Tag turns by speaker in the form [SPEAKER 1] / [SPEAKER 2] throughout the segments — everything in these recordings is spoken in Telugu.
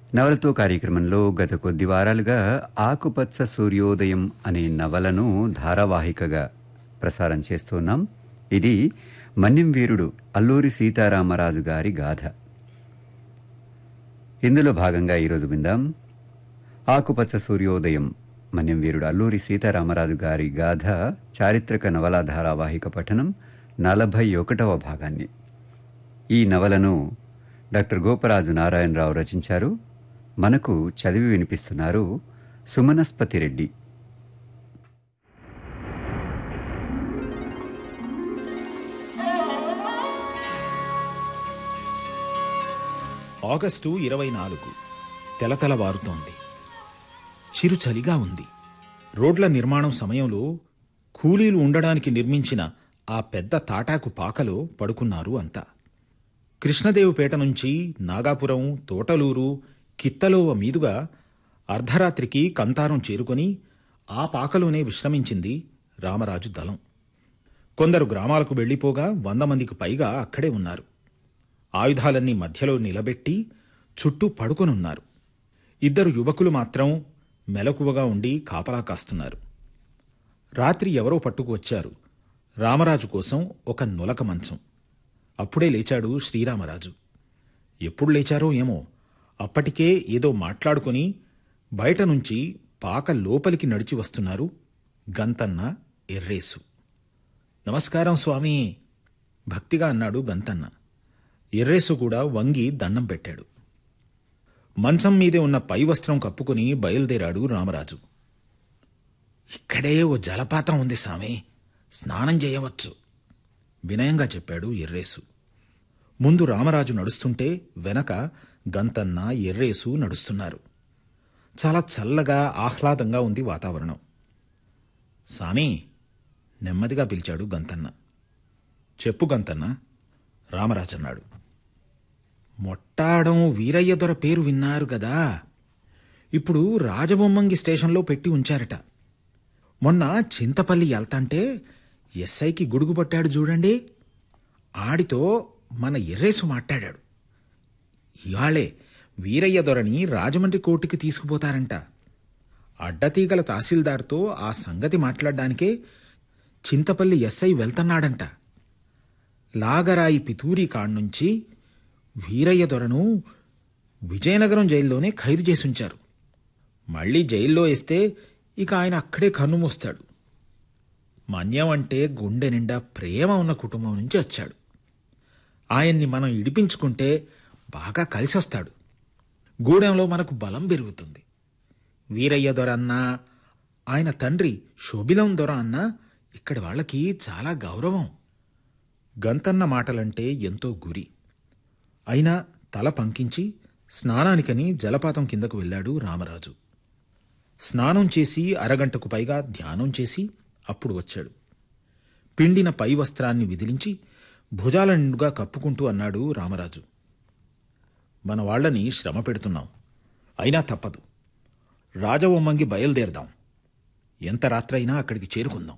[SPEAKER 1] నవలతో కార్యక్రమంలో గత కొద్ది వారాలుగా ఆకుపచ్చ సూర్యోదయం అనే నవలను ధారావాహికగా ప్రసారం చేస్తున్నాం ఇది మన్యం వీరుడు అల్లూరి సీతారామరాజు గారి గాథ ఇందులో భాగంగా ఈరోజు విందాం ఆకుపచ్చ సూర్యోదయం మన్యం వీరుడు అల్లూరి సీతారామరాజు గారి గాథ చారిత్రక నవలా ధారావాహిక పఠనం నలభై ఒకటవ భాగాన్ని ఈ నవలను డాక్టర్ గోపరాజు నారాయణరావు రచించారు మనకు చదివి వినిపిస్తున్నారు సుమనస్పతి రెడ్డి
[SPEAKER 2] ఆగస్టు ఇరవై నాలుగు తెలతెలవారుతోంది చిరు చలిగా ఉంది రోడ్ల నిర్మాణం సమయంలో కూలీలు ఉండడానికి నిర్మించిన ఆ పెద్ద తాటాకు పాకలో పడుకున్నారు అంతా కృష్ణదేవుపేట నుంచి నాగాపురం తోటలూరు కిత్తలోవ మీదుగా అర్ధరాత్రికి కంతారం చేరుకొని ఆ పాకలోనే విశ్రమించింది రామరాజు దళం కొందరు గ్రామాలకు వెళ్లిపోగా వంద మందికి పైగా అక్కడే ఉన్నారు ఆయుధాలన్నీ మధ్యలో నిలబెట్టి చుట్టూ పడుకొనున్నారు ఇద్దరు యువకులు మాత్రం మెలకువగా ఉండి కాపలా కాస్తున్నారు రాత్రి ఎవరో పట్టుకు వచ్చారు రామరాజు కోసం ఒక నులక మంచం అప్పుడే లేచాడు శ్రీరామరాజు ఎప్పుడు లేచారో ఏమో అప్పటికే ఏదో మాట్లాడుకుని బయట నుంచి పాక లోపలికి నడిచి వస్తున్నారు గంతన్న ఎర్రేసు నమస్కారం స్వామి భక్తిగా అన్నాడు గంతన్న ఎర్రేసు కూడా వంగి దండం పెట్టాడు మంచం మీదే ఉన్న పై వస్త్రం కప్పుకుని బయలుదేరాడు రామరాజు ఇక్కడే ఓ జలపాతం ఉంది సామి స్నానం చేయవచ్చు వినయంగా చెప్పాడు ఎర్రేసు ముందు రామరాజు నడుస్తుంటే వెనక గంతన్న ఎర్రేసు నడుస్తున్నారు చాలా చల్లగా ఆహ్లాదంగా ఉంది వాతావరణం సామి నెమ్మదిగా పిలిచాడు గంతన్న చెప్పు గంతన్న రామరాజు అన్నాడు మొట్టాడం వీరయ్య దొర పేరు విన్నారు గదా ఇప్పుడు రాజబొమ్మంగి స్టేషన్లో పెట్టి ఉంచారట మొన్న చింతపల్లి వెళ్తాంటే ఎస్ఐకి గుడుగు పట్టాడు చూడండి ఆడితో మన ఎర్రేసు మాట్లాడాడు ఇవాళే వీరయ్య దొరని రాజమండ్రి కోర్టుకి తీసుకుపోతారంట అడ్డతీగల తహసీల్దార్తో ఆ సంగతి మాట్లాడడానికే చింతపల్లి ఎస్ఐ వెళ్తున్నాడంట లాగరాయి పితూరి కాడ్నుంచి వీరయ్య దొరను విజయనగరం జైల్లోనే ఖైదు చేసి ఉంచారు మళ్ళీ జైల్లో వేస్తే ఇక ఆయన అక్కడే కన్నుమూస్తాడు మన్యం అంటే గుండె నిండా ప్రేమ ఉన్న కుటుంబం నుంచి వచ్చాడు ఆయన్ని మనం ఇడిపించుకుంటే బాగా కలిసి వస్తాడు గూడెంలో మనకు బలం పెరుగుతుంది వీరయ్య దొర అన్నా ఆయన తండ్రి శోభిలం దొర అన్నా ఇక్కడి వాళ్ళకి చాలా గౌరవం గంతన్న మాటలంటే ఎంతో గురి అయినా తల పంకించి స్నానానికని జలపాతం కిందకు వెళ్ళాడు రామరాజు స్నానం చేసి అరగంటకు పైగా ధ్యానం చేసి అప్పుడు వచ్చాడు పిండిన పై వస్త్రాన్ని విదిలించి భుజాల నిండుగా కప్పుకుంటూ అన్నాడు రామరాజు మన వాళ్ళని శ్రమ పెడుతున్నాం అయినా తప్పదు రాజవొమ్మంగి బయలుదేరదాం ఎంత రాత్రైనా అక్కడికి చేరుకుందాం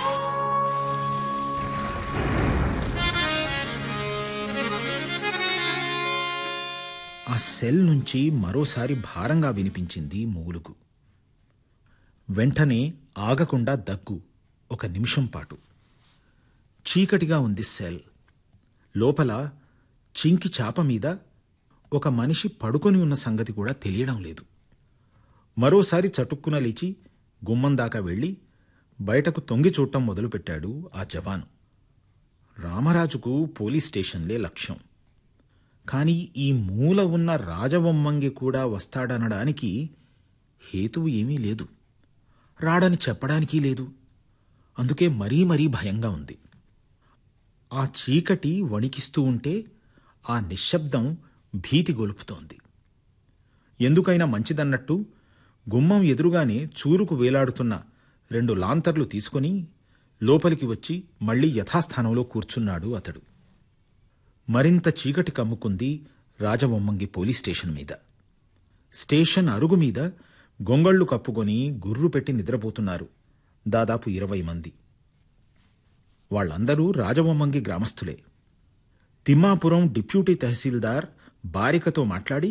[SPEAKER 2] ఆ సెల్ నుంచి మరోసారి భారంగా వినిపించింది మూలుగు వెంటనే ఆగకుండా దగ్గు ఒక నిమిషం పాటు చీకటిగా ఉంది సెల్ లోపల చింకి చాప మీద ఒక మనిషి పడుకొని ఉన్న సంగతి కూడా తెలియడం లేదు మరోసారి చటుక్కున లేచి గుమ్మం దాకా వెళ్ళి బయటకు తొంగి చూడటం మొదలుపెట్టాడు ఆ జవాను రామరాజుకు పోలీస్ స్టేషన్లే లక్ష్యం కాని ఈ మూల ఉన్న రాజవొమ్మంగి కూడా వస్తాడనడానికి హేతువు ఏమీ లేదు రాడని చెప్పడానికి లేదు అందుకే మరీ మరీ భయంగా ఉంది ఆ చీకటి వణికిస్తూ ఉంటే ఆ నిశ్శబ్దం భీతి గొలుపుతోంది ఎందుకైనా మంచిదన్నట్టు గుమ్మం ఎదురుగానే చూరుకు వేలాడుతున్న రెండు లాంతర్లు తీసుకుని లోపలికి వచ్చి మళ్లీ యథాస్థానంలో కూర్చున్నాడు అతడు మరింత చీకటి కమ్ముకుంది రాజవొమ్మంగి పోలీస్ స్టేషన్ మీద స్టేషన్ అరుగు మీద గొంగళ్ళు కప్పుకొని గుర్రు పెట్టి నిద్రపోతున్నారు దాదాపు ఇరవై మంది వాళ్ళందరూ రాజవొమ్మంగి గ్రామస్తులే తిమ్మాపురం డిప్యూటీ తహసీల్దార్ బారికతో మాట్లాడి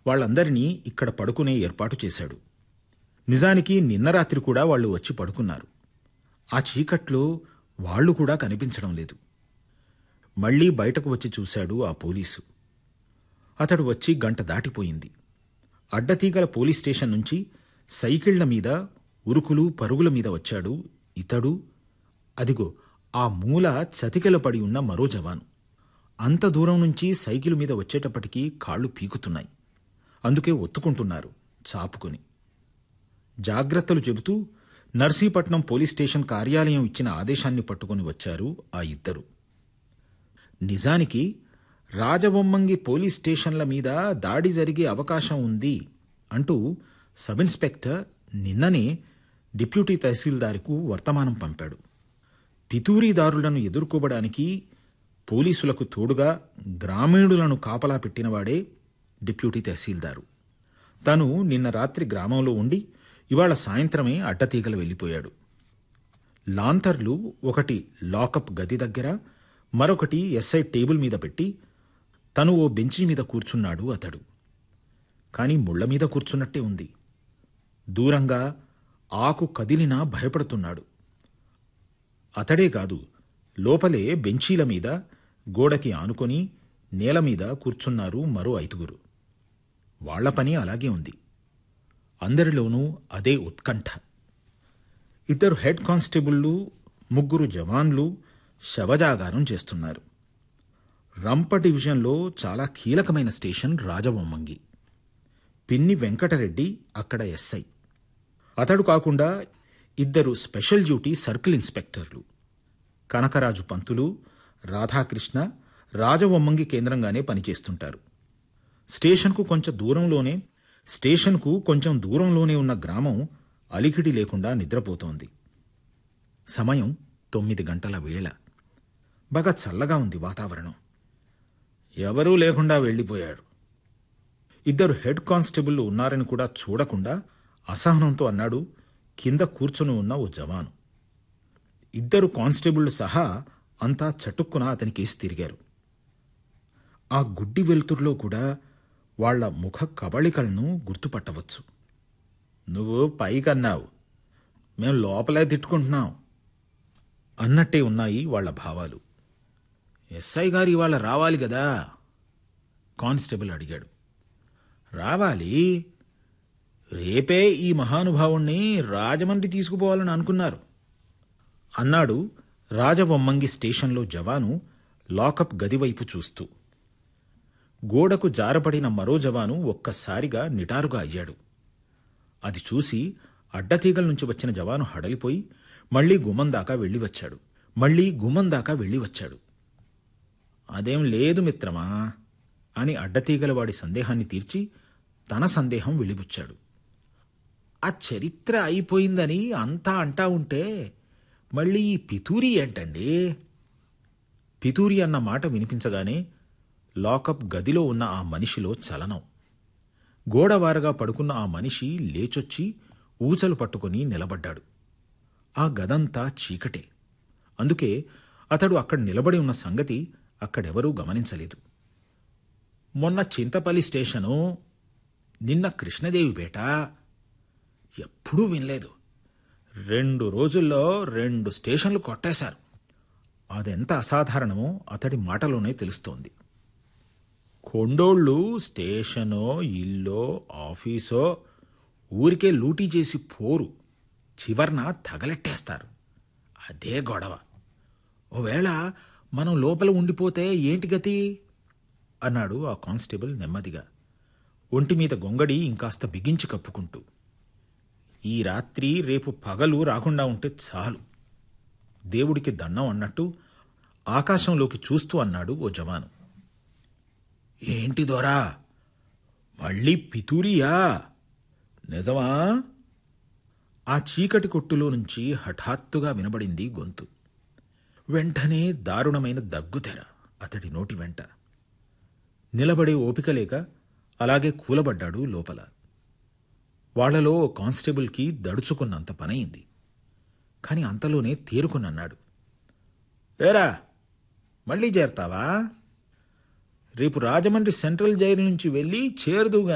[SPEAKER 2] వాళ్ళందరినీ ఇక్కడ పడుకునే ఏర్పాటు చేశాడు నిజానికి నిన్న రాత్రి కూడా వాళ్ళు వచ్చి పడుకున్నారు ఆ చీకట్లో వాళ్ళు కూడా కనిపించడం లేదు మళ్ళీ బయటకు వచ్చి చూశాడు ఆ పోలీసు అతడు వచ్చి గంట దాటిపోయింది అడ్డతీగల పోలీస్ స్టేషన్ నుంచి సైకిళ్ల మీద ఉరుకులు పరుగుల మీద వచ్చాడు ఇతడు అదిగో ఆ మూల చతికెల పడి ఉన్న మరో జవాను అంత దూరం నుంచి సైకిల్ మీద వచ్చేటప్పటికీ కాళ్ళు పీకుతున్నాయి అందుకే ఒత్తుకుంటున్నారు చాపుకొని జాగ్రత్తలు చెబుతూ నర్సీపట్నం పోలీస్ స్టేషన్ కార్యాలయం ఇచ్చిన ఆదేశాన్ని పట్టుకొని వచ్చారు ఆ ఇద్దరు నిజానికి రాజబొమ్మంగి పోలీస్ స్టేషన్ల మీద దాడి జరిగే అవకాశం ఉంది అంటూ సబ్ ఇన్స్పెక్టర్ నిన్ననే డిప్యూటీ తహసీల్దార్కు వర్తమానం పంపాడు పితూరీదారులను ఎదుర్కోవడానికి పోలీసులకు తోడుగా గ్రామీణులను కాపలా పెట్టినవాడే డిప్యూటీ తహసీల్దారు తను నిన్న రాత్రి గ్రామంలో ఉండి ఇవాళ సాయంత్రమే అడ్డతీగలు వెళ్ళిపోయాడు లాంతర్లు ఒకటి లాకప్ గది దగ్గర మరొకటి ఎస్ఐ టేబుల్ మీద పెట్టి తను ఓ బెంచి మీద కూర్చున్నాడు అతడు కాని ముళ్ల మీద కూర్చున్నట్టే ఉంది దూరంగా ఆకు కదిలినా భయపడుతున్నాడు అతడే కాదు లోపలే బెంచీల మీద గోడకి ఆనుకొని నేల మీద కూర్చున్నారు మరో ఐదుగురు వాళ్ల పని అలాగే ఉంది అందరిలోనూ అదే ఉత్కంఠ ఇద్దరు హెడ్ కానిస్టేబుళ్లు ముగ్గురు జవాన్లు శవజాగారం చేస్తున్నారు రంప డివిజన్లో చాలా కీలకమైన స్టేషన్ రాజబొమ్మంగి పిన్ని వెంకటరెడ్డి అక్కడ ఎస్ఐ అతడు కాకుండా ఇద్దరు స్పెషల్ డ్యూటీ సర్కిల్ ఇన్స్పెక్టర్లు కనకరాజు పంతులు రాధాకృష్ణ రాజవొమ్మంగి కేంద్రంగానే పనిచేస్తుంటారు స్టేషన్కు కొంచెం దూరంలోనే స్టేషన్కు కొంచెం దూరంలోనే ఉన్న గ్రామం అలికిడి లేకుండా నిద్రపోతోంది సమయం తొమ్మిది గంటల వేళ బాగా చల్లగా ఉంది వాతావరణం ఎవరూ లేకుండా వెళ్ళిపోయాడు ఇద్దరు హెడ్ కానిస్టేబుల్ ఉన్నారని కూడా చూడకుండా అసహనంతో అన్నాడు కింద కూర్చుని ఉన్న ఓ జవాను ఇద్దరు కానిస్టేబుళ్లు సహా అంతా చటుక్కున అతనికేసి తిరిగారు ఆ గుడ్డి వెలుతురులో కూడా వాళ్ల ముఖ కబళికలను గుర్తుపట్టవచ్చు నువ్వు పైకన్నావు మేం లోపలే తిట్టుకుంటున్నాం అన్నట్టే ఉన్నాయి వాళ్ల భావాలు ఎస్ఐ గారు ఇవాళ రావాలి కదా కానిస్టేబుల్ అడిగాడు రావాలి రేపే ఈ మహానుభావుణ్ణి రాజమండ్రి తీసుకుపోవాలని అనుకున్నారు అన్నాడు రాజవొమ్మంగి స్టేషన్లో జవాను లాకప్ గదివైపు చూస్తూ గోడకు జారపడిన మరో జవాను ఒక్కసారిగా నిటారుగా అయ్యాడు అది చూసి అడ్డతీగల నుంచి వచ్చిన జవాను హడలిపోయి మళ్లీ గుమ్మం దాకా వెళ్ళి వచ్చాడు మళ్లీ గుమ్మం దాకా వెళ్ళి వచ్చాడు అదేం లేదు మిత్రమా అని అడ్డతీగల వాడి సందేహాన్ని తీర్చి తన సందేహం వెలిబుచ్చాడు ఆ చరిత్ర అయిపోయిందని అంతా అంటా ఉంటే మళ్ళీ ఈ పితూరి ఏంటండి పితూరి అన్న మాట వినిపించగానే లాకప్ గదిలో ఉన్న ఆ మనిషిలో చలనం గోడవారగా పడుకున్న ఆ మనిషి లేచొచ్చి ఊచలు పట్టుకుని నిలబడ్డాడు ఆ గదంతా చీకటే అందుకే అతడు అక్కడ నిలబడి ఉన్న సంగతి అక్కడెవరూ గమనించలేదు మొన్న చింతపల్లి స్టేషను నిన్న కృష్ణదేవిపేట ఎప్పుడూ వినలేదు రెండు రోజుల్లో రెండు స్టేషన్లు కొట్టేశారు అదెంత అసాధారణమో అతడి మాటలోనే తెలుస్తోంది కొండోళ్ళు స్టేషనో ఇల్లో ఆఫీసో ఊరికే లూటీ చేసి పోరు చివర్న తగలెట్టేస్తారు అదే గొడవ ఓవేళ మనం లోపల ఉండిపోతే ఏంటి గతి అన్నాడు ఆ కానిస్టేబుల్ నెమ్మదిగా ఒంటి మీద గొంగడి ఇంకాస్త బిగించి కప్పుకుంటూ ఈ రాత్రి రేపు పగలు రాకుండా ఉంటే చాలు దేవుడికి దండం అన్నట్టు ఆకాశంలోకి చూస్తూ అన్నాడు ఓ జవాను ఏంటి దొరా మళ్ళీ పితూరియా నిజమా ఆ చీకటి కొట్టులో నుంచి హఠాత్తుగా వినబడింది గొంతు వెంటనే దారుణమైన దగ్గుతెర అతడి నోటి వెంట నిలబడే ఓపిక లేక అలాగే కూలబడ్డాడు లోపల వాళ్లలో ఓ కానిస్టేబుల్కి దడుచుకున్నంత పనయింది కాని అంతలోనే తేరుకునన్నాడు ఏరా మళ్ళీ చేరతావా రేపు రాజమండ్రి సెంట్రల్ జైలు నుంచి వెళ్ళి చేరుదుగా